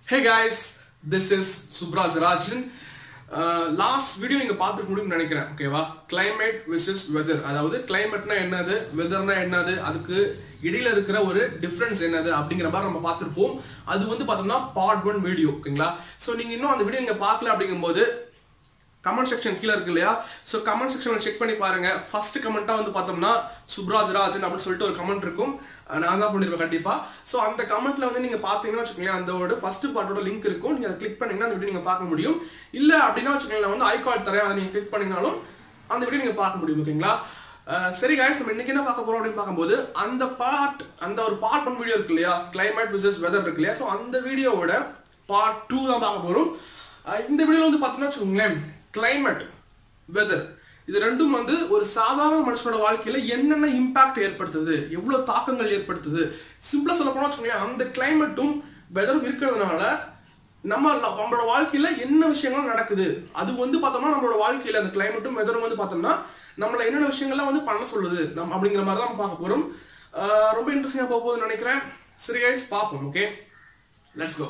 hey guys this is Subraj Rajan last video நீங்க பார்த்துருக்க முடியும்னு நினைக்கிறேன் ஓகேவா climate விசஸ் வெதர் அதாவது கிளைமேட்னா என்னது வெதர்னா என்னது அதுக்கு இடையில இருக்கிற ஒரு டிஃபரன்ஸ் என்னது அப்படிங்கிற மாதிரி நம்ம பார்த்துருப்போம் அது வந்து பார்த்தோம்னா பார்ட் ஒன் வீடியோ ஓகேங்களா ஸோ நீங்க இன்னும் அந்த வீடியோ நீங்க பார்க்கல அப்படிங்கும்போது கமெண்ட் செக்ஷன் கீழே இருக்கு இல்லையா ஸோ கமெண்ட் செக்ஷனில் செக் பண்ணி பாருங்க ஃபர்ஸ்ட் கமெண்ட்டாக வந்து பார்த்தோம்னா சுப்ராஜ் ராஜன் அப்படின்னு சொல்லிட்டு ஒரு கமெண்ட் இருக்கும் அஹ் நான் தான் பண்ணிருப்பேன் கண்டிப்பா ஸோ அந்த கமெண்ட்ல வந்து நீங்க பாத்தீங்கன்னா வச்சுக்கோங்களேன் அந்த ஃபர்ஸ்ட் பார்ட்டோட லிங்க் இருக்கும் நீங்க அதை கிளிக் பண்ணீங்கன்னா அந்த வீடியோ நீங்க பார்க்க முடியும் இல்ல அப்படின்னா வச்சுக்கோங்களேன் நான் வந்து ஐ கார்டு தரேன் அதை நீங்க கிளிக் பண்ணீங்கனாலும் அந்த வீடியோ நீங்க பார்க்க முடியும் ஓகேங்களா அஹ் சரி guys நம்ம இன்னைக்கு என்ன பார்க்க போறோம் அப்படின்னு பார்க்கும்போது அந்த பார்ட் அந்த ஒரு பார்ட் ஒன் வீடியோ இருக்கு இல்லையா கிளைமேட் விசஸ் வெதர் இருக்கு இல்லையா ஸோ அந்த வீடியோவோட பார்ட் டூ தான் பார்க்க போறோம் அஹ் இந்த வீடியோ வந்து பார்த்தீங்கன்னா வச்சுக்கோங்களேன் கிளைமேட் வெதர் இது ரெண்டும் வந்து ஒரு சாதாரண மனுஷனோட வாழ்க்கையில என்னென்ன இம்பாக்ட் ஏற்படுத்துது எவ்வளவு தாக்கங்கள் ஏற்படுத்துது சிம்பிளா சொல்ல போனா வச்சுக்கோங்களேன் அந்த கிளைமேட்டும் வெதரும் இருக்கிறதுனால நம்ம நம்மளோட வாழ்க்கையில என்ன விஷயங்கள் நடக்குது அது வந்து பார்த்தோம்னா நம்மளோட வாழ்க்கையில அந்த கிளைமேட்டும் வெதரும் வந்து பார்த்தோம்னா நம்மள என்னென்ன விஷயங்கள்லாம் வந்து பண்ண சொல்லுது நம்ம அப்படிங்கிற மாதிரி தான் நம்ம பார்க்க போறோம் ஆஹ் ரொம்ப இன்ட்ரெஸ்டிங்காக போக போகுதுன்னு நினைக்கிறேன் சரி கைஸ் பார்ப்போம் ஓகே லெட்ஸ் கோ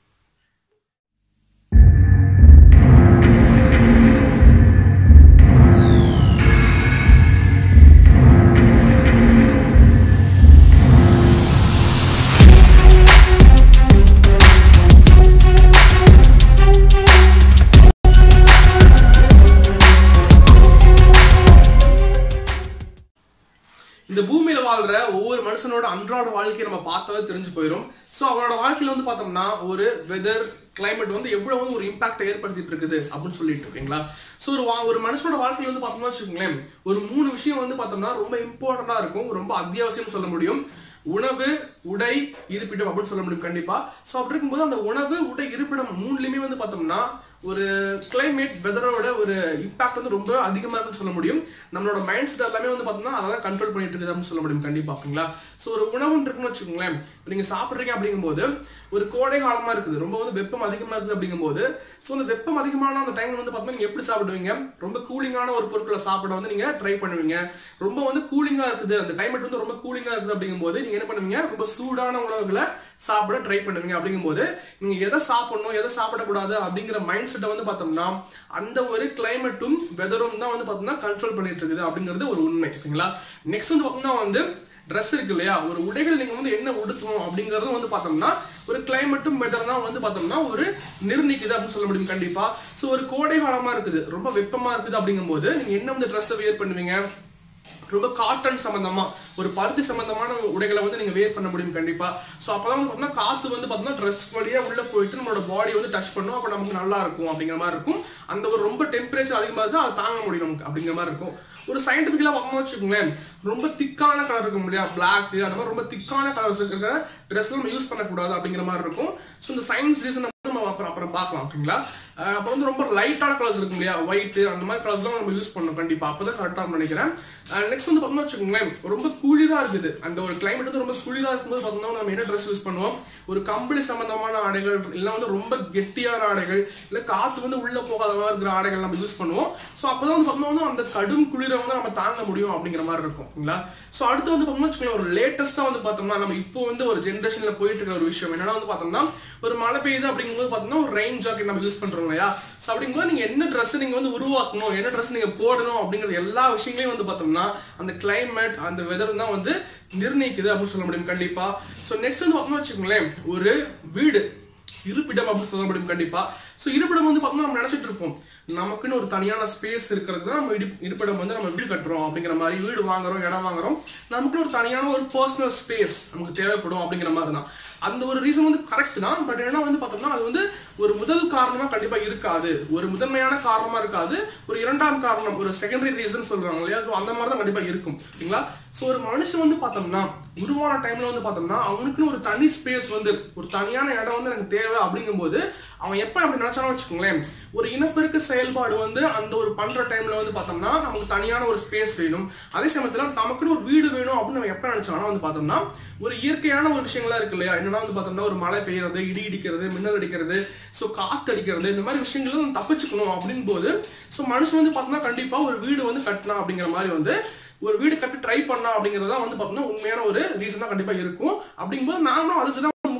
இந்த பூமியில வாழ்ற ஒவ்வொரு மனுஷனோட அன்றாட வாழ்க்கையை நம்ம பார்த்தாவே தெரிஞ்சு போயிடும் ஸோ அவனோட வாழ்க்கையில வந்து பார்த்தோம்னா ஒரு வெதர் கிளைமேட் வந்து எவ்வளவு வந்து ஒரு இம்பாக்ட் ஏற்படுத்திட்டு இருக்குது அப்படின்னு சொல்லிட்டு இருக்கீங்களா ஸோ ஒரு வா- ஒரு மனுஷனோட வாழ்க்கையில வந்து பார்த்தோம்னா வச்சுக்கோங்களேன் ஒரு மூணு விஷயம் வந்து பார்த்தோம்னா ரொம்ப இம்பார்ட்டண்டா இருக்கும் ரொம்ப அத்தியாவசியம் சொல்ல முடியும் உணவு உடை இருப்பிடம் அப்படின்னு சொல்ல முடியும் கண்டிப்பா ஸோ அப்படி இருக்கும்போது அந்த உணவு உடை இருப்பிடம் மூணுலையுமே வந்து பார்த்தோம்னா ஒரு கிளைமேட் வெதரோட ஒரு இம்பாக்ட் வந்து ரொம்ப அதிகமாக இருக்குன்னு சொல்ல முடியும் நம்மளோட மைண்ட் செட் எல்லாமே வந்து பார்த்தோம்னா அதான் கண்ட்ரோல் பண்ணிட்டு இருக்குது அப்படின்னு சொல்ல முடியும் கண்டிப்பா ஓகேங்களா ஸோ ஒரு உணவுன்னு இருக்குன்னு வச்சுக்கோங்களேன் இப்போ நீங்கள் சாப்பிட்றீங்க அப்படிங்கும்போது ஒரு கோடை காலமாக இருக்குது ரொம்ப வந்து வெப்பம் அதிகமாக இருக்குது அப்படிங்கும்போது ஸோ அந்த வெப்பம் அதிகமான அந்த டைம் வந்து பார்த்தோம்னா நீங்கள் எப்படி சாப்பிடுவீங்க ரொம்ப கூலிங்கான ஒரு பொருட்களை சாப்பிட வந்து நீங்கள் ட்ரை பண்ணுவீங்க ரொம்ப வந்து கூலிங்காக இருக்குது அந்த கிளைமேட் வந்து ரொம்ப கூலிங்காக இருக்குது அப்படிங்கும்போது நீங்கள் என்ன பண்ணுவீங்க ரொம்ப சூடான உணவுகளை சாப்பிட ட்ரை பண்ணுவீங்க அப்படிங்கும்போது நீங்க எதை சாப்பிடணும் எதை சாப்பிடக்கூடாது அப்படிங்கிற மைண்ட் செட்டை வந்து பார்த்தோம்னா அந்த ஒரு கிளைமேட்டும் வெதரும் தான் வந்து பார்த்தோம்னா கண்ட்ரோல் பண்ணிட்டு இருக்குது அப்படிங்கிறது ஒரு உண்மை ஓகேங்களா நெக்ஸ்ட் வந்து பார்த்தோம்னா வந்து ட்ரெஸ் இருக்கு இல்லையா ஒரு உடைகள் நீங்க வந்து என்ன உடுத்தணும் அப்படிங்கறதும் வந்து பார்த்தோம்னா ஒரு கிளைமேட்டும் வெதர் தான் வந்து பார்த்தோம்னா ஒரு நிர்ணயிக்குது அப்படின்னு சொல்ல முடியும் கண்டிப்பா ஸோ ஒரு கோடை காலமா இருக்குது ரொம்ப வெப்பமா இருக்குது அப்படிங்கும்போது நீங்க என்ன வந்து ட்ரெஸ்ஸை வியர் பண்ணுவீங்க ரொம்ப காட்டன் சம்பந்தமா ஒரு பருத்தி சம்பந்தமான உடைகளை வந்து நீங்க வேர் பண்ண முடியும் கண்டிப்பா ஸோ அப்பதான் வந்து பார்த்தீங்கன்னா காத்து வந்து பார்த்தீங்கன்னா ட்ரெஸ் வழியா உள்ள போயிட்டு நம்மளோட பாடி வந்து டச் பண்ணும் அப்போ நமக்கு நல்லா இருக்கும் அப்படிங்கிற மாதிரி இருக்கும் அந்த ஒரு ரொம்ப டெம்பரேச்சர் அதிகமாக இருந்தால் அதை தாங்க முடியும் நமக்கு அப்படிங்கிற மாதிரி இருக்கும் ஒரு சயின்டிஃபிக்கலாக பார்க்கணும் வச்சுக்கோங்களேன் ரொம்ப திக்கான கலர் இருக்கும் இல்லையா பிளாக் அந்த மாதிரி ரொம்ப திக்கான கலர்ஸ் இருக்கிற ட்ரெஸ்லாம் நம்ம யூஸ் பண்ணக்கூடாது அப்படிங்கிற மாதிரி இருக்கும் ஸோ இந்த சயின்ஸ் ரீசன் நம்ம அப்புறம் அப்புறம் பார்க்கலாம் ஓகேங்களா அஹ் அப்புறம் வந்து ரொம்ப லைட்டான கலர்ஸ் இருக்கும் இல்லையா ஒயிட் அந்த மாதிரி கலர்ஸ்லாம் நம்ம யூஸ் பண்ணணும் கண்டிப்பா அப்பதான் கரெக்டாக நினைக்கிறேன் நெக்ஸ்ட் வந்து பார்த்தோம்னா வச்சுக்கோங்களேன் ரொம்ப குளிரா இருக்குது அந்த ஒரு கிளைமேட் வந்து ரொம்ப குளிரா இருக்கும்போது பார்த்தோம்னா நம்ம என்ன ட்ரெஸ் யூஸ் பண்ணுவோம் ஒரு கம்பளி சம்பந்தமான ஆடைகள் இல்லை வந்து ரொம்ப கெட்டியான ஆடைகள் இல்லை காத்து வந்து உள்ள போகாத மாதிரி இருக்கிற ஆடைகள் நம்ம யூஸ் பண்ணுவோம் ஸோ அப்பதான் வந்து பார்த்தோம்னா வந்து அந்த கடும் குளிரை வந்து நம்ம தாங்க முடியும் அப்படிங்கிற மாதிரி இருக்கும் ஓகேங்களா ஸோ அடுத்து வந்து பார்த்தோம்னா வச்சுக்கோங்களேன் ஒரு லேட்டஸ்டா வந்து பார்த்தோம்னா நம்ம இப்போ வந்து ஒரு ஜென்ரேஷன்ல போயிட்டு இருக்க ஒரு விஷயம் என்னன்னா வந்து பார்த்தோம்னா ஒரு மழை பெய்யுது அப்படிங்கும்போது பார்த்தோம்னா ஒரு ரெயின் ஜாக்கெட் நம்ம யூஸ் பண்றோம் இல்லையா ஸோ அப்படிங்கும்போது நீங்க என்ன ட்ரெஸ் நீங்க வந்து உருவாக்கணும் என்ன ட்ரெஸ் நீங்க போடணும் அப்படிங்கிற எல்லா விஷயங்களையும் வந்து பார்த்தோம்னா அந்த கிளைமேட் அந்த வெதர் தான் வந்து நிர்ணயிக்குது அப்படின்னு சொல்ல முடியும் கண்டிப்பா ஸோ நெக்ஸ்ட் வந்து பார்த்தோம்னா வச்சுக்கோங்களேன் ஒரு வீடு இருப்பிடம் அப்படின்னு சொல்ல முடியும் கண்டிப்பா ஸோ இருப்பிடம் வந்து பார்த்தோம்னா நம்ம நினைச்சிட்டு இருப்போம் நமக்குன்னு ஒரு தனியான ஸ்பேஸ் இருக்கிறது தான் நம்ம இடி- இருப்பிடம் வந்து நம்ம வீடு கட்டுறோம் அப்படிங்கிற மாதிரி வீடு வாங்குறோம் இடம் வாங்குறோம் நமக்குன்னு ஒரு தனியான ஒரு பர்சனல் ஸ்பேஸ் நமக்கு தேவைப்படும் அப்படிங்கிற மாதிரி தான் அந்த ஒரு ரீசன் வந்து கரெக்ட் தான் பட் என்ன வந்து பார்த்தோம்னா அது வந்து ஒரு முதல் காரணமா கண்டிப்பா இருக்காது ஒரு முதன்மையான காரணமா இருக்காது ஒரு இரண்டாம் காரணம் ஒரு செகண்டரி ரீசன் சொல்றாங்க இல்லையா ஸோ அந்த மாதிரி தான் கண்டிப்பா இருக்கும் ஓகேங்களா ஸோ ஒரு மனுஷன் வந்து பார்த்தோம்னா உருவான டைம்ல வந்து பார்த்தோம்னா அவனுக்குன்னு ஒரு தனி ஸ்பேஸ் வந்து ஒரு தனியான இடம் வந்து எனக்கு தேவை அப்படிங்கும்போது அவன் எப்ப அப்படி நினைச்சாலும் வச்சுக்கோங்களேன் ஒரு இனப்பெருக்க செயல்பாடு வந்து அந்த ஒரு பண்ற டைம்ல வந்து பார்த்தோம்னா நமக்கு தனியான ஒரு ஸ்பேஸ் வேணும் அதே சமயத்துல நமக்குன்னு ஒரு வீடு வேணும் அப்படின்னு நம்ம எப்ப நினைச்சாலும் வந்து பார்த்தோம்னா ஒரு இயற்கையான ஒரு விஷயங்களா இருக்கு இல்லையா என்னன்னா வந்து பார்த்தோம்னா ஒரு மழை பெய்யறது இடி இடிக்கிறது மின்னல் அடிக்கிறது ஸோ காத்து அடிக்கிறது இந்த மாதிரி விஷயங்களை நம்ம தப்பிச்சுக்கணும் அப்படின் போது ஸோ மனுஷன் வந்து பார்த்தோம்னா கண்டிப்பா ஒரு வீடு வந்து கட்டலாம் அப்படிங்கிற மாதிரி வந்து ஒரு வீடு கட்ட ட்ரை பண்ணலாம் அப்படிங்கிறது தான் வந்து பார்த்தோம்னா உண்மையான ஒரு ரீசனாக கண்டிப்பாக இருக்கும் அப்படிங்கும்போது நாமளும் அதுக்கு தான்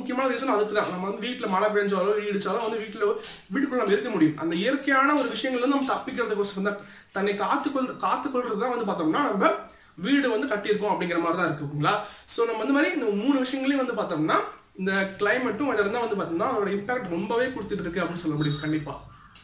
முக்கியமான ரீசன் அதுக்கு தான் நம்ம வந்து வீட்டில் மழை பெஞ்சாலும் வெயில் அடிச்சாலும் வந்து வீட்டில் வீட்டுக்குள்ள நம்ம இருக்க முடியும் அந்த இயற்கையான ஒரு விஷயங்கள்ல இருந்து நம்ம தப்பிக்கிறதுக்கோசரம் தான் தன்னை காத்துக்கொள் காத்துக்கொள்றது தான் வந்து பார்த்தோம்னா நம்ம வீடு வந்து கட்டியிருக்கோம் அப்படிங்கிற மாதிரி தான் இருக்குங்களா ஸோ நம்ம இந்த மாதிரி இந்த மூணு விஷயங்களையும் வந்து பார்த்தோம்னா இந்த கிளைமேட்டும் அதில் தான் வந்து பார்த்தோம்னா அதோட இம்பாக்ட் ரொம்பவே கொடுத்துட்டு இருக்கு அப்படின்னு சொல்ல முடியும் கண்டிப்பா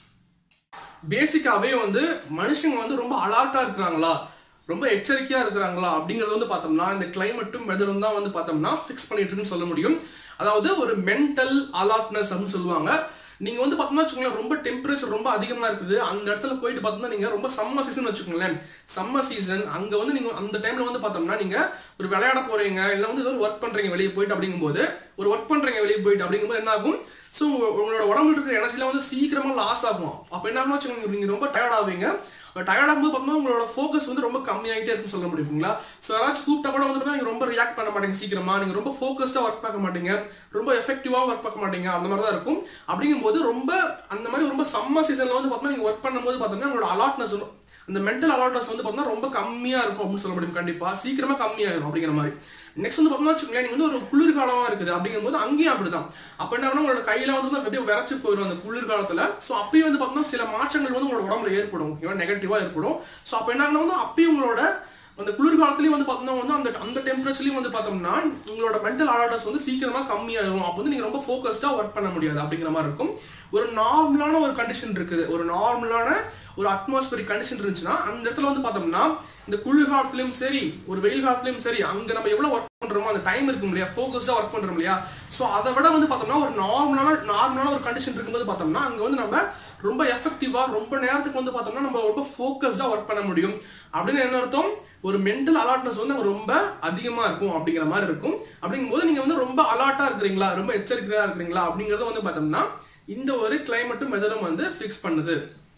பேசிக்காவே வந்து மனுஷங்க வந்து ரொம்ப அலர்ட்டா இருக்கிறாங்களா ரொம்ப எச்சரிக்கையா இருக்கிறாங்களா அப்படிங்கறது வந்து பார்த்தோம்னா இந்த கிளைமேட்டும் வெதரும் தான் வந்து பார்த்தோம்னா ஃபிக்ஸ் பண்ணிட்டு இருக்குன்னு சொல்ல முடியும் அதாவது ஒரு மென்டல் அலர்ட்னஸ் அப்படின்னு சொல்லுவாங்க நீங்க வந்து பார்த்தோம்னா வச்சுக்கோங்களேன் ரொம்ப டெம்பரேச்சர் ரொம்ப அதிகமா இருக்குது அந்த இடத்துல போயிட்டு பார்த்தோம்னா நீங்க ரொம்ப சம்மர் சீசன் வச்சுக்கோங்களேன் சம்மர் சீசன் அங்க வந்து நீங்க அந்த டைம்ல வந்து பார்த்தோம்னா நீங்க ஒரு விளையாட போறீங்க இல்ல வந்து ஏதோ ஒரு ஒர்க் பண்றீங்க வெளியே போயிட்டு அப்படிங்கும்போது ஒரு ஒர்க் பண்றீங்க வெளியே போயிட்டு அப்படிங்கும்போது என்ன ஆகும் ஸோ உங்களோட உடம்புல இருக்கிற எனர்ஜிலாம் வந்து சீக்கிரமா லாஸ் ஆகும் அப்போ என்ன ஆகும் வச்சுக்கோங்க நீங்க ரொம்ப டயர்ட் ஆவீங்க டயர்ட் ஆகும்போது பார்த்தோம்னா உங்களோட ஃபோக்கஸ் வந்து ரொம்ப கம்மியாயிட்டே இருக்குன்னு சொல்ல முடியுங்களா ஸோ யாராச்சும் கூப்பிட்டா கூட வந்து பார்த்தீங்கன்னா நீங்க ரொம்ப ரியாக்ட் பண்ண மாட்டீங்க சீக்கிரமா நீங்க ரொம்ப ஃபோக்கஸ்டா ஒர்க் பார்க்க மாட்டீங்க ரொம்ப எஃபெக்டிவா ஒர்க் பார்க்க மாட்டீங்க அந்த மாதிரி தான் இருக்கும் அப்படிங்கும்போது ரொம்ப அந்த மாதிரி ரொம்ப சம்மர் சீசன்ல வந்து பார்த்தோம்னா நீங்க ஒர்க் பண்ணும்போது பார்த்தோம்னா உங்களோட அலாட்னஸ் அந்த மென்டல் அலாட்னஸ் வந்து பார்த்தோம்னா ரொம்ப கம்மியா இருக்கும் அப்படின்னு சொல்ல முடியும் கண்டிப்பா சீக்கிரமா கம்மியாயிரும் அப்படிங்கிற மாதிரி நெக்ஸ்ட் வந்து பார்த்தோம்னா வச்சுக்கோங்களேன் நீங்க வந்து ஒரு குளிர்காலமா இருக்குது அப்படிங்கும்போது அங்கேயும் அப்படிதான் அப்ப என்ன ஆகும்னா உங்களோட கையில வந்து அப்படியே விரைச்சு போயிடும் அந்த குளிர்காலத்துல ஸோ அப்பயும் வந்து பார்த்தோம்னா சில மாற்றங்கள் வந்து உங்களோட உடம்புல ஏற்படும் ஓகேவா நெகட்டிவா ஏற்படும் ஸோ அப்ப என்ன ஆகும்னா வந்து அப்பயும் உங்களோட அந்த குளிர்காலத்துலயும் வந்து பார்த்தோம்னா வந்து அந்த அந்த டெம்பரேச்சர்லயும் வந்து பார்த்தோம்னா உங்களோட மென்டல் அலர்ட்னஸ் வந்து சீக்கிரமா கம்மியாயிரும் அப்போ வந்து நீங்க ரொம்ப ஃபோக்கஸ்டா ஒர்க் பண்ண முடியாது அப்படிங்கிற மாதிரி இருக்கும் ஒரு நார்மலான ஒரு கண்டிஷன் இருக்குது ஒரு நார்மலான ஒரு அட்மாஸ்பியரிக் கண்டிஷன் இருந்துச்சுன்னா அந்த இடத்துல வந்து பார்த்தோம்னா இந்த குளிர் காலத்துலயும் சரி ஒரு வெயில் காலத்துலயும் சரி அங்க நம்ம எவ்வளவு ஒர்க் பண்றோமோ அந்த டைம் இருக்கும் இல்லையா ஃபோக்கஸ்டா ஒர்க் பண்றோம் இல்லையா சோ அதை விட வந்து பார்த்தோம்னா ஒரு நார்மலான நார்மலான ஒரு கண்டிஷன் இருக்கும்போது பார்த்தோம்னா அங்க வந்து நம்ம ரொம்ப எஃபெக்டிவா ரொம்ப நேரத்துக்கு வந்து பார்த்தோம்னா நம்ம ரொம்ப ஃபோக்கஸ்டா ஒர்க் பண்ண முடியும் அப்படின்னு என்ன அர்த்தம் ஒரு மென்டல் அலர்ட்னஸ் வந்து அங்க ரொம்ப அதிகமா இருக்கும் அப்படிங்கிற மாதிரி இருக்கும் அப்படிங்கும்போது நீங்க வந்து ரொம்ப அலர்ட்டா இருக்கிறீங்களா ரொம்ப எச்சரிக்கையா இருக்கிறீங்களா அப்படிங்கறது வந்து பார்த்தோம்னா இந்த ஒரு கிளைமேட்டும் வெதரும் வந்து ஃபிக்ஸ் பண்ணுது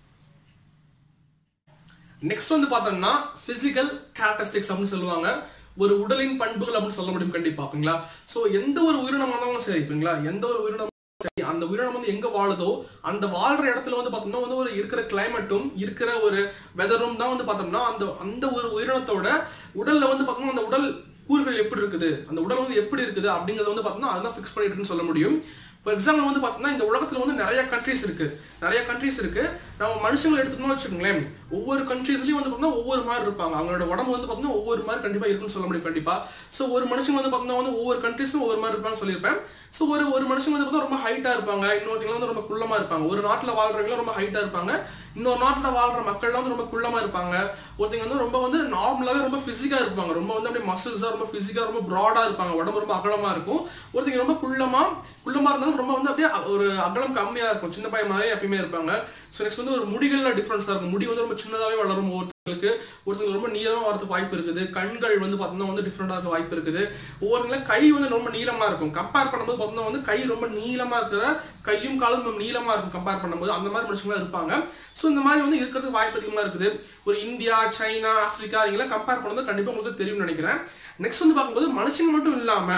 நெக்ஸ்ட் வந்து பார்த்தோம்னா பிசிக்கல் கேரக்டரிஸ்டிக்ஸ் அப்படின்னு சொல்லுவாங்க ஒரு உடலின் பண்புகள் அப்படின்னு சொல்ல முடியும் கண்டிப்பா ஓகேங்களா சோ எந்த ஒரு உயிரினமா இருந்தாலும் சரி ஓகேங்களா எந்த ஒரு உயிரினம் சரி அந்த உயிரினம் வந்து எங்க வாழுதோ அந்த வாழ்ற இடத்துல வந்து பார்த்தோம்னா வந்து ஒரு இருக்கிற கிளைமேட்டும் இருக்கிற ஒரு வெதரும் தான் வந்து பார்த்தோம்னா அந்த அந்த ஒரு உயிரினத்தோட உடல்ல வந்து பார்த்தோம்னா அந்த உடல் கூறுகள் எப்படி இருக்குது அந்த உடல் வந்து எப்படி இருக்குது அப்படிங்கறத வந்து பார்த்தோம்னா அதுதான் ஃபிக்ஸ் பண்ணிட்டு இருக்குன்னு சொல்ல முடியும் ஃபார் எக்ஸாம்பிள் வந்து பார்த்தோம்னா இந்த உலகத்துல வந்து நிறைய கண்ட்ரிஸ் இருக்கு நிறைய கண்ட்ரிஸ் இருக்கு நம்ம மனுஷங்களை எடுத்துக்கணும் வச்சுக்கோங்களேன் ஒவ்வொரு கண்ட்ரீஸ்லயும் வந்து பார்த்தோம்னா ஒவ்வொரு மாதிரி இருப்பாங்க அவங்களோட உடம்பு வந்து பார்த்தோம்னா ஒவ்வொரு மாதிரி கண்டிப்பா இருக்குன்னு சொல்ல முடியும் கண்டிப்பா ஸோ ஒரு மனுஷங்க வந்து பார்த்தோம்னா வந்து ஒவ்வொரு கண்ட்ரீஸும் ஒவ்வொரு மாதிரி இருப்பாங்க சொல்லியிருப்பேன் ஸோ ஒரு ஒரு மனுஷங்க வந்து பார்த்தா ரொம்ப ஹைட்டா இருப்பாங்க இன்னொருத்தங்க வந்து ரொம்ப குள்ளமா இருப்பாங்க ஒரு நாட்டில் வாழ்றவங்க ரொம்ப ஹைட்டா இருப்பாங்க இன்னொரு நாட்டில் வாழ்ற மக்கள்லாம் வந்து ரொம்ப குள்ளமா இருப்பாங்க ஒருத்தங்க வந்து ரொம்ப வந்து நார்மலாவே ரொம்ப பிசிக்கா இருப்பாங்க ரொம்ப வந்து அப்படியே மசில்ஸா ரொம்ப பிசிக்கா ரொம்ப ப்ராடா இருப்பாங்க உடம்பு ரொம்ப அகலமா இருக்கும் ஒருத்தங்க ரொம்ப குள்ளமா குள்ளமா இருந்தாலும் ரொம்ப வந்து அப்படியே ஒரு அகலம் கம்மியா இருக்கும் சின்ன பையன் மாதிரி எப்பயுமே இருப்பாங்க ஸோ நெக்ஸ்ட் வந்து ஒரு முடிகள்ல டிஃபரன்ஸா இருக்கும் முடி வந்து ரொம்ப சின்னதாவே வளரும் ஒவ்வொருத்தங்களுக்கு ஒருத்தங்களுக்கு ரொம்ப நீளமா வரதுக்கு வாய்ப்பு இருக்குது கண்கள் வந்து பார்த்தோம்னா வந்து டிஃப்ரெண்டா இருக்க வாய்ப்பு இருக்குது ஒவ்வொருத்தங்களுக்கு கை வந்து ரொம்ப நீளமா இருக்கும் கம்பேர் பண்ணும்போது பார்த்தோம்னா வந்து கை ரொம்ப நீளமா இருக்கிற கையும் காலும் ரொம்ப நீளமா இருக்கும் கம்பேர் பண்ணும்போது அந்த மாதிரி மனுஷங்களா இருப்பாங்க ஸோ இந்த மாதிரி வந்து இருக்கிறதுக்கு வாய்ப்பு அதிகமா இருக்குது ஒரு இந்தியா சைனா ஆப்பிரிக்கா இவங்கெல்லாம் கம்பேர் பண்ணும்போது கண்டிப்பா உங்களுக்கு தெரியும்னு நினைக்கிறேன் நெக்ஸ்ட் வந்து பார்க்கும்போது மனுஷங்க மட்டும் இல்லாம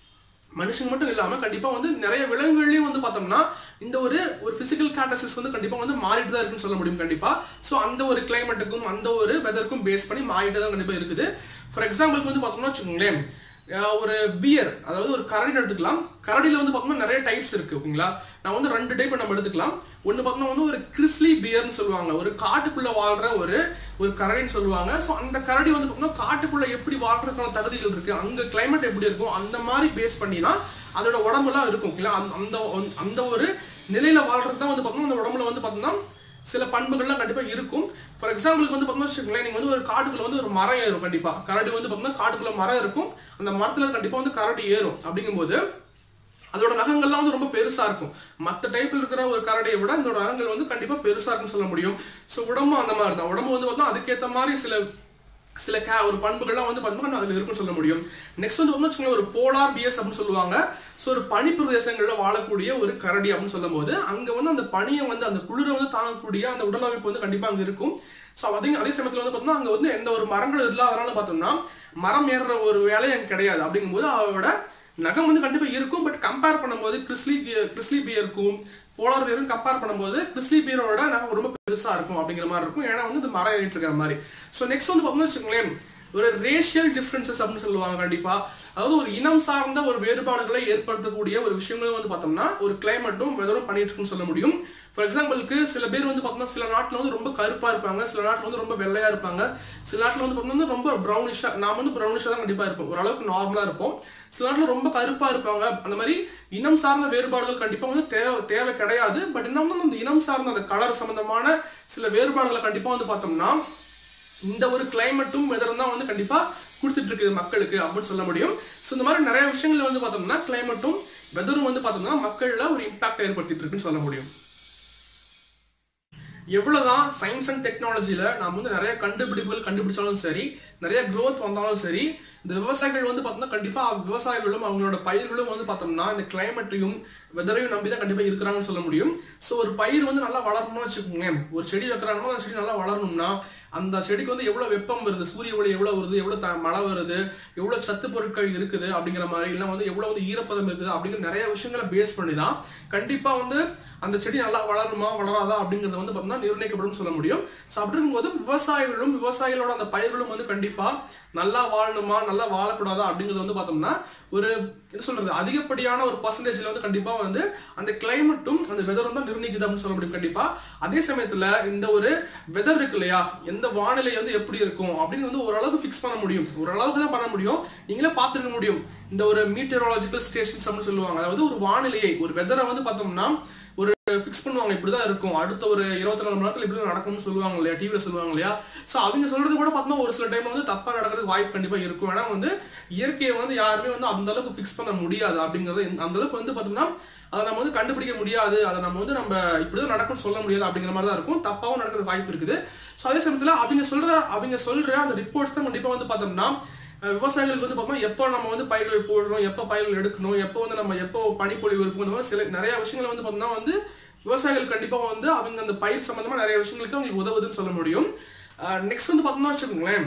மனுஷங்க மட்டும் இல்லாம கண்டிப்பா வந்து நிறைய விலங்குகள்லயும் வந்து பார்த்தோம்னா இந்த ஒரு ஒரு பிசிக்கல் கேரக்டரிஸ்டிக்ஸ் வந்து கண்டிப்பா வந்து மாறிட்டு தான் இருக்குன்னு சொல்ல முடியும் கண்டிப்பா ஸோ அந்த ஒரு கிளைமேட்டுக்கும் அந்த ஒரு வெதருக்கும் பேஸ் பண்ணி மாறிட்டு தான் கண்டிப்பா இருக்குது ஃபார் எக்ஸாம்பிளுக்கு வந்து பார்த்தோம்னா வச்சுக்கோங்களேன் அஹ் ஒரு பியர் அதாவது ஒரு கரடி எடுத்துக்கலாம் கரடியில வந்து பார்த்தோம்னா நிறைய டைப்ஸ் இருக்கு ஓகேங்களா நான் வந்து ரெண்டு டைப் நம்ம எடுத்துக்கலாம் ஒன்று பார்த்தோம்னா வந்து ஒரு கிறிஸ்லி பியர்னு சொல்லுவாங்க ஒரு காட்டுக்குள்ள வாழ்ற ஒரு ஒரு கரடின்னு சொல்லுவாங்க ஸோ அந்த கரடி வந்து பார்த்தோம்னா காட்டுக்குள்ள எப்படி வாழ்றதுக்கான தகுதிகள் இருக்கு அங்க கிளைமேட் எப்படி இருக்கும் அந்த மாதிரி பேஸ் பண்ணி தான் அதோட உடம்புலாம் இருக்கும் ஓகேங்களா அந்த அந்த அந்த ஒரு நிலையில வாழ்றது தான் வந்து பார்த்தோம்னா அந்த உடம்புல வந்து பார்த்தோம்னா சில பண்புகள்லாம் கண்டிப்பா இருக்கும் ஃபார் எக்ஸாம்பிளுக்கு வந்து பார்த்தோம்னா வச்சுக்கோங்களேன் நீங்க வந்து ஒரு காட்டுக்குள்ள வந்து ஒரு மரம் ஏறும் கண்டிப்பா கரடி வந்து பார்த்தோம்னா காட்டுக்குள்ள மரம் இருக்கும் அந்த மரத்துல கண்டிப்பா வந்து கரடி ஏறும் அப்படிங்கும்போது அதோட நகங்கள்லாம் வந்து ரொம்ப பெருசா இருக்கும் மற்ற டைப்ல இருக்கிற ஒரு கரடியை விட அதோட நகங்கள் வந்து கண்டிப்பா பெருசா இருக்குன்னு சொல்ல முடியும் ஸோ உடம்பும் அந்த மாதிரி தான் உடம்பு வந்து பார்த்தா அதுக்கேற்ற மாதிரி சில சில கே ஒரு பண்புகள்லாம் வந்து பார்த்தோம்னா அதில் இருக்குன்னு சொல்ல முடியும் நெக்ஸ்ட் வந்து வச்சுக்கோங்களேன் ஒரு போலார் பிஎஸ் அப்படின்னு சொல்லுவாங்க ஸோ ஒரு பனி பிரதேசங்களில் வாழக்கூடிய ஒரு கரடி அப்படின்னு சொல்லும்போது அங்கே வந்து அந்த பனியை வந்து அந்த குளிரை வந்து தாங்கக்கூடிய அந்த உடல் அமைப்பு வந்து கண்டிப்பாக அங்கே இருக்கும் ஸோ அதே அதே சமயத்தில் வந்து பார்த்தோம்னா அங்கே வந்து எந்த ஒரு மரங்கள் இல்லாதனால பார்த்தோம்னா மரம் ஏறுற ஒரு வேலை அங்கே கிடையாது அப்படிங்கும்போது அவரோட நகம் வந்து கண்டிப்பா இருக்கும் பட் கம்பேர் பண்ணும்போது கிறிஸ்லி கிறிஸ்லி பியருக்கும் போலார் பியரும் கம்பேர் பண்ணும்போது கிறிஸ்லி பியரோட நகம் ரொம்ப பெருசா இருக்கும் அப்படிங்கிற மாதிரி இருக்கும் ஏன்னா வந்து இந்த மரம் ஏறிட்டு இருக்கிற மாதிரி ஸோ நெக்ஸ்ட் வந்து பார்த்தோம்னு வச்சுக்கோங்களேன் ஒரு ரேஷியல் டிஃப்ரென்சஸ் அப்படின்னு சொல்லுவாங்க கண்டிப்பா அதாவது ஒரு இனம் சார்ந்த ஒரு வேறுபாடுகளை ஏற்படுத்தக்கூடிய ஒரு விஷயங்களும் வந்து பார்த்தோம்னா ஒரு கிளைமேட்டும் வெதரும் பண்ணிட்டு இருக்குன்னு சொல்ல முடியும் ஃபார் எக்ஸாம்பிளுக்கு சில பேர் வந்து பார்த்தோம்னா சில நாட்டில் வந்து ரொம்ப கருப்பா இருப்பாங்க சில நாட்டில் வந்து ரொம்ப வெள்ளையா இருப்பாங்க சில நாட்டில் வந்து பார்த்தோம்னா ரொம்ப ப்ரௌனிஷா நான் வந்து ப்ரௌனிஷா தான் கண்டிப்பா இருப்போம் ஓரளவுக்கு நார்மலா இருப்போம் சில நாட்டில் ரொம்ப கருப்பா இருப்பாங்க அந்த மாதிரி இனம் சார்ந்த வேறுபாடுகள் கண்டிப்பா வந்து தேவை தேவை கிடையாது பட் என்ன வந்து அந்த இனம் சார்ந்த அந்த கலர் சம்பந்தமான சில வேறுபாடுகளை கண்டிப்பா வந்து பார்த்தோம்னா இந்த ஒரு கிளைமேட்டும் வெதரும் தான் வந்து கண்டிப்பா கொடுத்துட்டு இருக்குது மக்களுக்கு அப்படின்னு சொல்ல முடியும் ஸோ இந்த மாதிரி நிறைய விஷயங்கள் வந்து பார்த்தோம்னா கிளைமேட்டும் வெதரும் வந்து பார்த்தோம்னா மக்கள்ல ஒரு இம்பாக்ட் ஏற்படுத்திட்டு இருக்குன்னு சொல்ல முடியும் எவ்வளவுதான் சயின்ஸ் அண்ட் டெக்னாலஜியில நாம வந்து நிறைய கண்டுபிடிப்புகள் கண்டுபிடிச்சாலும் சரி நிறைய growth வந்தாலும் சரி இந்த விவசாயிகள் வந்து பார்த்தோம்னா கண்டிப்பா விவசாயிகளும் அவங்களோட பயிர்களும் வந்து பார்த்தோம்னா இந்த கிளைமேட்டையும் வெதரையும் நம்பி தான் கண்டிப்பா இருக்கிறாங்கன்னு சொல்ல முடியும் ஸோ ஒரு பயிர் வந்து நல்லா வளரணும்னு வச்சுக்கோங்க ஒரு செடி வைக்கிறாங்கன்னா அந்த செடி நல்லா வளரணும்னா அந்த செடிக்கு வந்து எவ்வளவு வெப்பம் வருது சூரிய ஒளி எவ்வளவு வருது எவ்வளவு த- மழை வருது எவ்வளவு சத்து பொருட்கள் இருக்குது அப்படிங்கிற மாதிரி இல்லை வந்து எவ்வளவு வந்து ஈரப்பதம் இருக்குது அப்படிங்கிற நிறைய விஷயங்களை பேஸ் பண்ணி தான் கண்டிப்பா வந்து அந்த செடி நல்லா வளருமா வளராதா அப்படிங்கறத வந்து பார்த்தோம்னா நிர்ணயிக்கப்படும் சொல்ல முடியும் ஸோ அப்படி இருக்கும்போது விவசாயிகளும் விவசாயிகளோட அந்த பயிர்களும் வந்து கண்டிப்பா நல்லா வாழணுமா நல்லா வாழக்கூடாதா அப்படிங்கிறது வந்து பார்த்தோம்னா ஒரு என்ன சொல்றது அதிகப்படியான ஒரு பர்சன்டேஜ்ல வந்து கண்டிப்பா வந்து அந்த கிளைமேட்டும் அந்த வெதரும் தான் நிர்ணயிக்குது அப்படின்னு சொல்ல முடியும் கண்டிப்பா அதே சமயத்துல இந்த ஒரு வெதர் இருக்கு இல்லையா எந்த வானிலை வந்து எப்படி இருக்கும் அப்படின்னு வந்து ஓரளவுக்கு ஃபிக்ஸ் பண்ண முடியும் ஓரளவுக்கு தான் பண்ண முடியும் நீங்களே பார்த்துருக்க முடியும் இந்த ஒரு மீட்டரலாஜிக்கல் ஸ்டேஷன்ஸ் அப்படின்னு சொல்லுவாங்க அதாவது ஒரு வானிலையை ஒரு வெதரை வந்து பார்த்தோம்னா ஒரு ஃபிக்ஸ் பண்ணுவாங்க இப்படிதான் இருக்கும் அடுத்த ஒரு இருபத்தி நாலு மணி நேரத்துல இப்படி நடக்கும்னு சொல்லுவாங்க இல்லையா டிவில சொல்லுவாங்க இல்லையா சோ அவங்க சொல்றது கூட பார்த்தோம்னா ஒரு சில டைம் வந்து தப்பா நடக்கிறதுக்கு வாய்ப்பு கண்டிப்பா இருக்கும் ஏன்னா வந்து இயற்கையை வந்து யாருமே வந்து அந்த அளவுக்கு ஃபிக்ஸ் பண்ண முடியாது அப்படிங்கறது இந்த- அந்த அளவுக்கு வந்து பார்த்தோம்னா அதை நம்ம வந்து கண்டுபிடிக்க முடியாது அதை நம்ம வந்து நம்ம இப்படிதான் நடக்கும்னு சொல்ல முடியாது அப்படிங்கிற மாதிரி தான் இருக்கும் தப்பாவும் நடக்கிறது வாய்ப்பு இருக்குது ஸோ அதே சமயத்துல அவங்க சொல்ற அவங்க சொல்ற அந்த ரிப்போர்ட்ஸ் தான் கண்டிப்பா வந்து பார்த்தோம்னா அஹ் விவசாயிகளுக்கு வந்து பார்த்தோம்னா எப்போ நம்ம வந்து பயிர்கள் போடணும் எப்போ பயிர்கள் எடுக்கணும் எப்போ வந்து நம்ம எப்போ பனிப்பொழிவு இருக்கும் இந்த மாதிரி சில நிறைய விஷயங்கள் வந்து பார்த்தோம்னா வந்து விவசாயிகள் கண்டிப்பாக வந்து அவங்க அந்த பயிர் சம்பந்தமா நிறைய விஷயங்களுக்கு அவங்களுக்கு உதவுதுன்னு சொல்ல முடியும் நெக்ஸ்ட் வந்து பார்த்தோம்னா வச்சுக்கோங்களேன்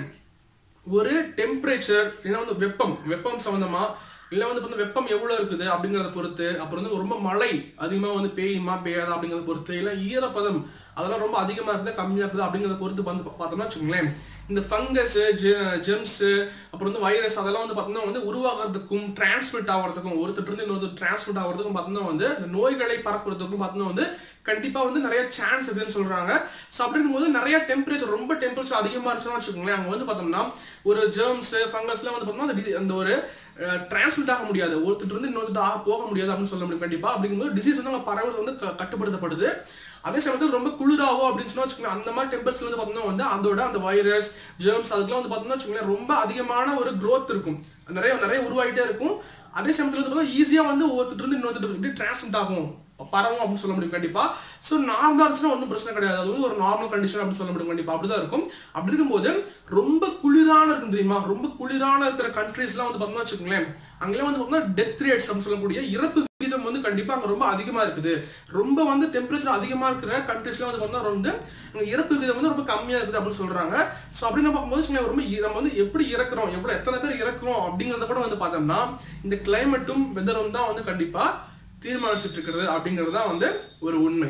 ஒரு டெம்பரேச்சர் இல்லைன்னா வந்து வெப்பம் வெப்பம் சம்பந்தமா இல்லை வந்து பார்த்தா வெப்பம் எவ்வளோ இருக்குது அப்படிங்கிறத பொறுத்து அப்புறம் வந்து ரொம்ப மழை அதிகமாக வந்து பெய்யுமா பெய்யாதா அப்படிங்கிறத பொறுத்து இல்லை ஈரப்பதம் அதெல்லாம் ரொம்ப அதிகமாக இருக்குதா கம்மியாக இருக்குதா அப்படிங்கிறத பொறுத்து வந்து பா- பார்த்தோம்னா வச்சுக்கோங்களேன் இந்த ஃபங்கஸ் ஜெம்ஸ் அப்புறம் வந்து வைரஸ் அதெல்லாம் வந்து பார்த்தோம்னா வந்து உருவாகிறதுக்கும் டிரான்ஸ்மிட் ஆகிறதுக்கும் ஒருத்தர் இருந்து இன்னொருத்தர் டிரான்ஸ்மிட் ஆகிறதுக்கும் பார்த்தோம்னா வந்து இந்த நோய்களை பரப்புறதுக்கும் பார்த்தோம்னா வந்து கண்டிப்பா வந்து நிறைய சான்ஸ் இருக்குன்னு சொல்றாங்க ஸோ அப்படி இருக்கும்போது நிறைய டெம்பரேச்சர் ரொம்ப டெம்பரேச்சர் அதிகமா இருந்துச்சுன்னா வச்சுக்கோங்களேன் அங்க வந்து பார்த்தோம்னா ஒரு ஜெர்ம்ஸ் ஃபங்கஸ்லாம் வந்து பார்த்தோம்னா அந்த டி- அந்த ஒரு டிரான்ஸ்மிட் ஆக முடியாது ஒருத்தர் இருந்து இன்னொருத்தர் ஆக போக முடியாது அப்படின்னு சொல்ல முடியும் கண்டிப்பா அப்படிங்கும்போது டிசீஸ் வந்து அங்க பரவுறது வந்து க- கட்டுப்படுத்தப்படுது அதே சமயத்தில் ரொம்ப குளிராவோ அப்படின்னு சொன்னா வச்சுக்கோங்க அந்த மாதிரி டெம்பரேச்சர் வந்து பார்த்தோம்னா வந்து அதோட அந்த வைரஸ் ஜெர்ம்ஸ் அதுக்கெல்லாம் வந்து பார்த்தோம்னா வச்சுக்கோங்களேன் ரொம்ப அதிகமான ஒரு growth இருக்கும் நிறைய நிறைய உருவாகிட்டே இருக்கும் அதே சமயத்தில் வந்து பார்த்தா ஈஸியாக வந்து ஒருத்தர் இருந்து இன்னொருத்தர் இப்படி டிரான்ஸ்மிட் ஆகும் பரவும் அப்படின்னு சொல்ல முடியும் கண்டிப்பா ஸோ நார்மலா இருந்துச்சுன்னா ஒன்றும் பிரச்சனை கிடையாது அது வந்து ஒரு நார்மல் கண்டிஷன் அப்படின்னு சொல்ல முடியும் கண்டிப்பா அப்படிதான் இருக்கும் அப்படி இருக்கும்போது ரொம்ப குளிரான இருக்கும் தெரியுமா ரொம்ப குளிரான இருக்கிற கண்ட்ரீஸ்லாம் வந்து பார்த்தோம்னா வச்சுக்கோங்களேன் அங்கெல்லாம் வந்து பார்த்தோம்னா டெத் ரேட்ஸ் அப்படின்னு சொல்லக்கூடிய இறப்பு விகிதம் வந்து கண்டிப்பா அங்க ரொம்ப அதிகமா இருக்குது ரொம்ப வந்து டெம்பரேச்சர் அதிகமா இருக்கிற கண்ட்ரீஸ்லாம் வந்து பார்த்தோம்னா வந்து அங்க இறப்பு விகிதம் வந்து ரொம்ப கம்மியா இருக்குது அப்படின்னு சொல்றாங்க ஸோ அப்படின்னு பார்க்கும்போது வச்சுக்கோங்களேன், ரொம்ப இ- நம்ம வந்து எப்படி இறக்குறோம் எவ்வளவு எத்தனை பேர் இறக்குறோம் அப்படிங்கறத கூட வந்து பார்த்தோம்னா இந்த கிளைமேட்டும் வெதரும் தான் வந்து கண்டிப்பா தீர்மானிச்சுட்டு இருக்கிறது அப்படிங்கிறது தான் வந்து ஒரு உண்மை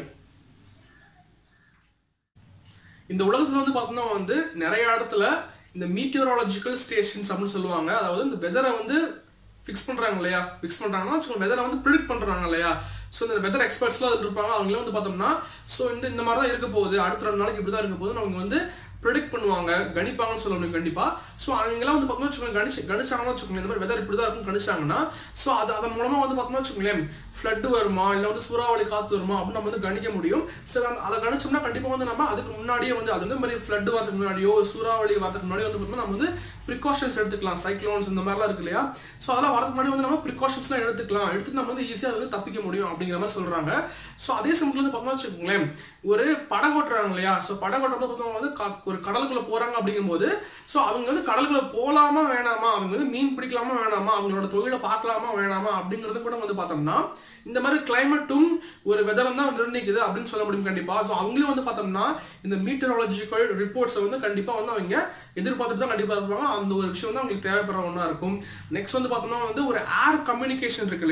இந்த உலகத்துல வந்து பார்த்தோம்னா வந்து நிறைய இடத்துல இந்த மீட்டியோராலஜிக்கல் ஸ்டேஷன்ஸ் அப்படின்னு சொல்லுவாங்க அதாவது இந்த வெதரை வந்து ஃபிக்ஸ் பண்றாங்க இல்லையா ஃபிக்ஸ் பண்றாங்கன்னா வச்சுக்கோங்க வெதரை வந்து ப்ரிடிக்ட் பண்றாங்க இல்லையா ஸோ இந்த வெதர் எக்ஸ்பர்ட்ஸ்லாம் அதில் இருப்பாங்க அவங்களே வந்து பார்த்தோம்னா ஸோ இந்த இந்த மாதிரி தான் இருக்க போகுது அடுத்த ரெண்டு நாளைக்கு இப்படி தான் இருக்க போகுது அவங்க வந்து ப்ரிடிக்ட் பண்ணுவாங்க கணிப்பாங்கன்னு சொல்ல முடியும் கண்டிப்பா ஸோ அவங்கெல்லாம் வந்து பார்த்தோம்னா வச்சுக்கோங்க கணிச்சு கணிச்சாங்கன்னா வச்சுக்கோங்க இந்த மாதிரி வெதர் இப்படி தான் இருக்கும் கணிச்சாங்கன்னா ஸோ அது அதன் மூலமா வந்து பார்த்தோம்னா வச்சுக்கோங்களேன் ஃப்ளட் வருமா இல்லை வந்து சூறாவளி காத்து வருமா அப்படின்னு நம்ம வந்து கணிக்க முடியும் ஸோ அதை கணிச்சோம்னா கண்டிப்பா வந்து நம்ம அதுக்கு முன்னாடியே வந்து அது வந்து மாதிரி ஃப்ளட் வரதுக்கு முன்னாடியோ சூறாவளி வரதுக்கு முன்னாடியோ வந்து பார்த்தோம்னா நம்ம வந்து ப்ரிகாஷன்ஸ் எடுத்துக்கலாம் சைக்ளோன்ஸ் இந்த மாதிரிலாம் இருக்கு இல்லையா ஸோ அதெல்லாம் வரதுக்கு முன்னாடி வந்து நம்ம ப்ரிகாஷன்ஸ்லாம் எடுத்துக்கலாம் எடுத்து நம்ம வந்து ஈஸியாக வந்து தப்பிக்க முடியும் அப்படிங்கிற மாதிரி சொல்றாங்க ஸோ அதே சமயத்தில் வந்து பார்த்தோம்னா வச்சுக்கோங்களேன் ஒரு படகு ஓட்டுறாங்க இல்லையா ஸோ படகு ஓட்டுறது பார்த்தோம்னா வந்து க- ஒரு கடலுக்குள்ள போறாங்க அப்படிங்கும்போது ஸோ அவங்க வந்து கடலுக்குள்ள போலாமா வேணாமா அவங்க வந்து மீன் பிடிக்கலாமா வேணாமா அவங்களோட தொழிலை பார்க்கலாமா வேணாமா அப்படிங்கிறது கூட வந்து பார்த்தோம்னா இந்த மாதிரி கிளைமேட்டும் ஒரு வெதரும் தான் நிர்ணயிக்குது அப்படின்னு சொல்ல முடியும் கண்டிப்பா ஸோ அவங்களும் வந்து பார்த்தோம்னா இந்த மீட்டரலாஜிக்கல் ரிப்போர்ட்ஸை வந்து கண்டிப்பா வந்து அவங்க எதிர்பார்த்துட்டு தான் கண்டிப்பா இருப்பாங்க அந்த ஒரு விஷயம் வந்து அவங்களுக்கு தேவைப்படுற ஒன்றா இருக்கும் நெக்ஸ்ட் வந்து பார்த்தோம்னா வந்து ஒரு ஏர் கம்யூனிகேஷன் இருக்கு இல்லையா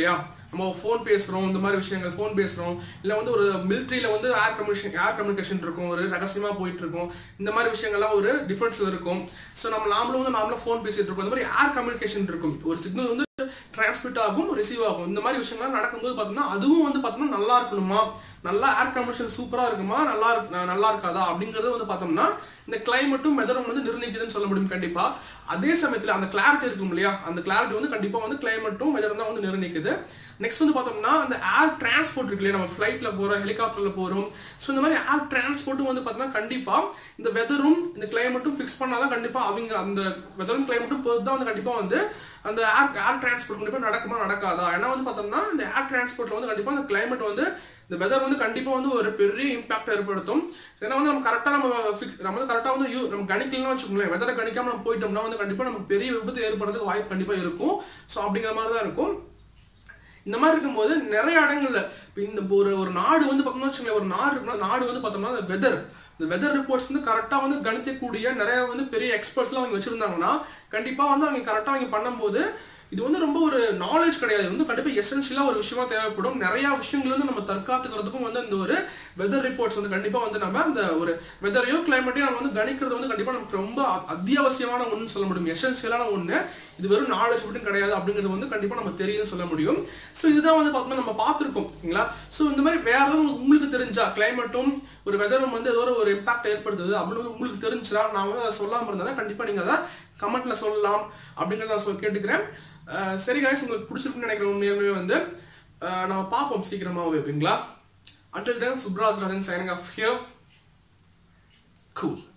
நம்ம ஃபோன் பேசுகிறோம் இந்த மாதிரி விஷயங்கள் ஃபோன் பேசுகிறோம் இல்லை வந்து ஒரு மிலிட்ரியில் வந்து ஏர் கம்யூனிகேஷன் ஏர் கம்யூனிகேஷன் இருக்கும் ஒரு ரகசியமாக போயிட்டு இருக்கும் இந்த மாதிரி விஷயங்கள்லாம் ஒரு டிஃபரன்ஸில் இருக்கும் ஸோ நம்ம நாமளும் வந்து நாமளும் ஃபோன் பேசிட்டு இருக்கோம் இந்த மாதிரி ஏர் கம்யூனிகேஷன் இருக்கும் ஒரு சிக்னல் வந்து டிரான்ஸ்மிட் ஆகும் ரிசீவ் ஆகும் இந்த மாதிரி விஷயங்கள்லாம் நடக்கும்போது பார்த்தோம்னா அதுவும் வந்து பார்த்தோம்னா நல்லா இருக்கணுமா நல்லா ஏர் கம்யூனிகேஷன் சூப்பராக இருக்குமா நல்லா இருக்கு நல்லா இருக்காதா அப்படிங்கறது வந்து பார்த்தோம்னா இந்த கிளைமேட்டும் மெதரும் வந்து நிர்ணயிக்குதுன்னு சொல்ல முடியும் கண்டிப்பா அதே சமயத்தில் அந்த கிளாரிட்டி இருக்கும் இல்லையா அந்த கிளாரிட்டி வந்து கண்டிப்பாக வந்து கிளைமேட்டும் வெதரும் தான் வந்து நிர்ணயிக்குது நெக்ஸ்ட் வந்து பார்த்தோம்னா அந்த ஏர் டிரான்ஸ்போர்ட் இருக்கு இல்லையா நம்ம ஃப்ளைட்டில் போகிறோம் ஹெலிகாப்டரில் போகிறோம் ஸோ இந்த மாதிரி ஏர் டிரான்ஸ்போர்ட்டும் வந்து பார்த்தோம்னா கண்டிப்பாக இந்த வெதரும் இந்த கிளைமேட்டும் ஃபிக்ஸ் பண்ணாதான் கண்டிப்பாக அவங்க அந்த வெதரும் கிளைமேட்டும் பொறுத்து தான் வந்து கண்டிப்பாக வந்து அந்த ஏர் ஏர் டிரான்ஸ்போர்ட் கண்டிப்பாக நடக்குமா நடக்காதா ஏன்னா வந்து பார்த்தோம்னா இந்த ஏர் டிரான்ஸ்போர்ட்டில் வந்து கண்டிப்பாக அந்த கிளைமேட் வந்து இந்த வெதர் வந்து கண்டிப்பாக வந்து ஒரு பெரிய இம்பாக்ட் ஏற்படுத்தும் ஏன்னா வந்து நம்ம கரெக்டாக நம்ம ஃபிக்ஸ் நம்ம வந்து கரெக்டாக வந்து யூ நம்ம கணிக்கலாம் வச்சுக்கோங்களேன் வெதரை கணிக்காம நம்ம போயிட்டோம்னா வந்து கண்டிப்பாக நமக்கு பெரிய விபத்து ஏற்படுறதுக்கு வாய்ப்பு கண்டிப்பாக இருக்கும் ஸோ அப்படிங்கிற மாதிரி தான் இருக்கும் இந்த மாதிரி இருக்கும்போது நிறைய இடங்கள்ல இப்ப இந்த ஒரு ஒரு நாடு வந்து பார்த்தோம்னா வச்சுக்கோங்களேன் ஒரு நாடு இருக்குன்னா நாடு வந்து பார்த்தோம்னா அந்த வெதர் இந்த வெதர் ரிப்போர்ட்ஸ் வந்து கரெக்டாக வந்து கணிக்கக்கூடிய நிறைய வந்து பெரிய எக்ஸ்பர்ட்ஸ்லாம் அவங்க வச்சிருந்தாங்கன்னா கண்டிப்பாக வந்து அவங்க கரெக்டாக அவங்க பண்ணும்போது இது வந்து ரொம்ப ஒரு நாலேஜ் கிடையாது இது வந்து கண்டிப்பாக எசென்ஷியலாக ஒரு விஷயமா தேவைப்படும் நிறைய விஷயங்கள் வந்து நம்ம தற்காத்துக்கிறதுக்கும் வந்து இந்த ஒரு வெதர் ரிப்போர்ட்ஸ் வந்து கண்டிப்பாக வந்து நம்ம அந்த ஒரு வெதரையோ கிளைமேட்டையோ நம்ம வந்து கணிக்கிறது வந்து கண்டிப்பாக நமக்கு ரொம்ப அ- அத்தியாவசியமான ஒன்று சொல்ல முடியும் எசென்ஷியலான ஒன்று இது வெறும் நாலேஜ் மட்டும் கிடையாது அப்படிங்கிறது வந்து கண்டிப்பாக நம்ம தெரியும்னு சொல்ல முடியும் ஸோ இதுதான் வந்து பார்த்தோம்னா நம்ம பார்த்துருக்கோம் ஓகேங்களா ஸோ இந்த மாதிரி வேற ஏதாவது உங்களுக்கு தெரிஞ்சா கிளைமேட்டும் ஒரு வெதரும் வந்து ஏதோ ஒரு இம்பாக்ட் ஏற்படுத்துது அப்படின்னு வந்து உங்களுக்கு தெரிஞ்சுனா நான் வந்து அதை சொல்லாமல் இருந்தால் கண்டிப்பாக நீங்கள் அதை கமெண்ட்ல சொல்லலாம் அப்படிங்கிறத நான் சொல் கேட்டுக்கிறேன் அஹ் சரி காய்ஸ் உங்களுக்கு பிடிச்சிருக்குன்னு நினைக்கிறேன் உண்மையாலுமே வந்து அஹ் நம்ம பார்ப்போம் சீக்கிரமாகவே ஓகேங்களா until then Subraj Rajan signing off here cool